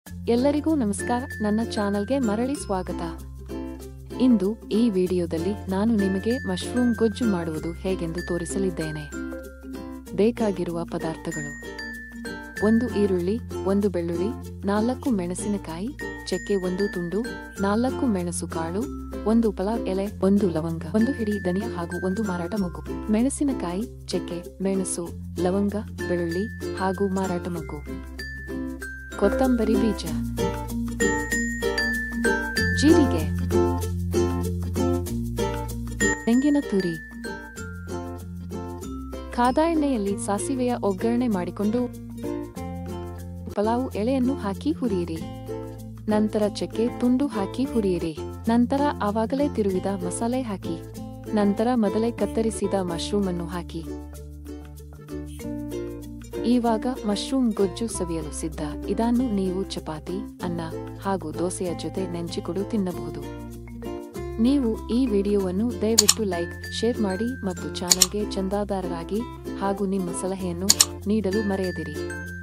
ಎಲ್ಲರಿಗೂ ನಮಸ್ಕಾರ ನನ್ನ ಚಾನಲ್ಗೆ ಮರಳಿ ಸ್ವಾಗತ ಇಂದು ಈ ವಿಡಿಯೋದಲ್ಲಿ ನಾನು ನಿಮಗೆ ಮಶ್ರೂಮ್ ಗೊಜ್ಜು ಮಾಡುವುದು ಹೇಗೆಂದು ತೋರಿಸಲಿದ್ದೇನೆ ಬೇಕಾಗಿರುವ ಪದಾರ್ಥಗಳು ಒಂದು ಈರುಳ್ಳಿ ಒಂದು ಬೆಳ್ಳುಳ್ಳಿ ನಾಲ್ಕು ಮೆಣಸಿನಕಾಯಿ ಚಕ್ಕೆ ಒಂದು ತುಂಡು ನಾಲ್ಕು ಮೆಣಸು ಕಾಳು ಒಂದು ಪಲಾವ್ ಎಲೆ ಒಂದು ಲವಂಗ ಒಂದು ಹಿಡಿ ಧನಿಯಾ ಹಾಗೂ ಒಂದು ಮಾರಾಟ ಮಗ್ಗು ಮೆಣಸಿನಕಾಯಿ ಚಕ್ಕೆ ಮೆಣಸು ಲವಂಗ ಬೆಳ್ಳುಳ್ಳಿ ಹಾಗೂ ಮಾರಾಟ ಮಗ್ಗು ಕೊತ್ತಂಬರಿ ಬೀಜ ಜೀರಿಗೆ ತೆಂಗಿನ ತುರಿ ಕಾದ ಎಣ್ಣೆಯಲ್ಲಿ ಸಾಸಿವೆಯ ಒಗ್ಗರಣೆ ಮಾಡಿಕೊಂಡು ಪಲಾವು ಎಳೆಯನ್ನು ಹಾಕಿ ಹುರಿಯಿರಿ ನಂತರ ಚಕ್ಕೆ ತುಂಡು ಹಾಕಿ ಹುರಿಯಿರಿ ನಂತರ ಆವಾಗಲೇ ತಿರುವಿದ ಮಸಾಲೆ ಹಾಕಿ ನಂತರ ಮೊದಲೇ ಕತ್ತರಿಸಿದ ಮಶ್ರೂಮ್ ಅನ್ನು ಹಾಕಿ ಇವಾಗ ಮಶ್ರೂಮ್ ಗೊಜ್ಜು ಸವಿಯಲು ಸಿದ್ಧ ಇದನ್ನು ನೀವು ಚಪಾತಿ ಅನ್ನ ಹಾಗೂ ದೋಸೆಯ ಜೊತೆ ನೆಂಚಿಕೊಡು ತಿನ್ನಬಹುದು ನೀವು ಈ ವಿಡಿಯೋವನ್ನು ದಯವಿಟ್ಟು ಲೈಕ್ ಶೇರ್ ಮಾಡಿ ಮತ್ತು ಚಾನಲ್ಗೆ ಚಂದಾದಾರರಾಗಿ ಹಾಗೂ ನಿಮ್ಮ ಸಲಹೆಯನ್ನು ನೀಡಲು ಮರೆಯದಿರಿ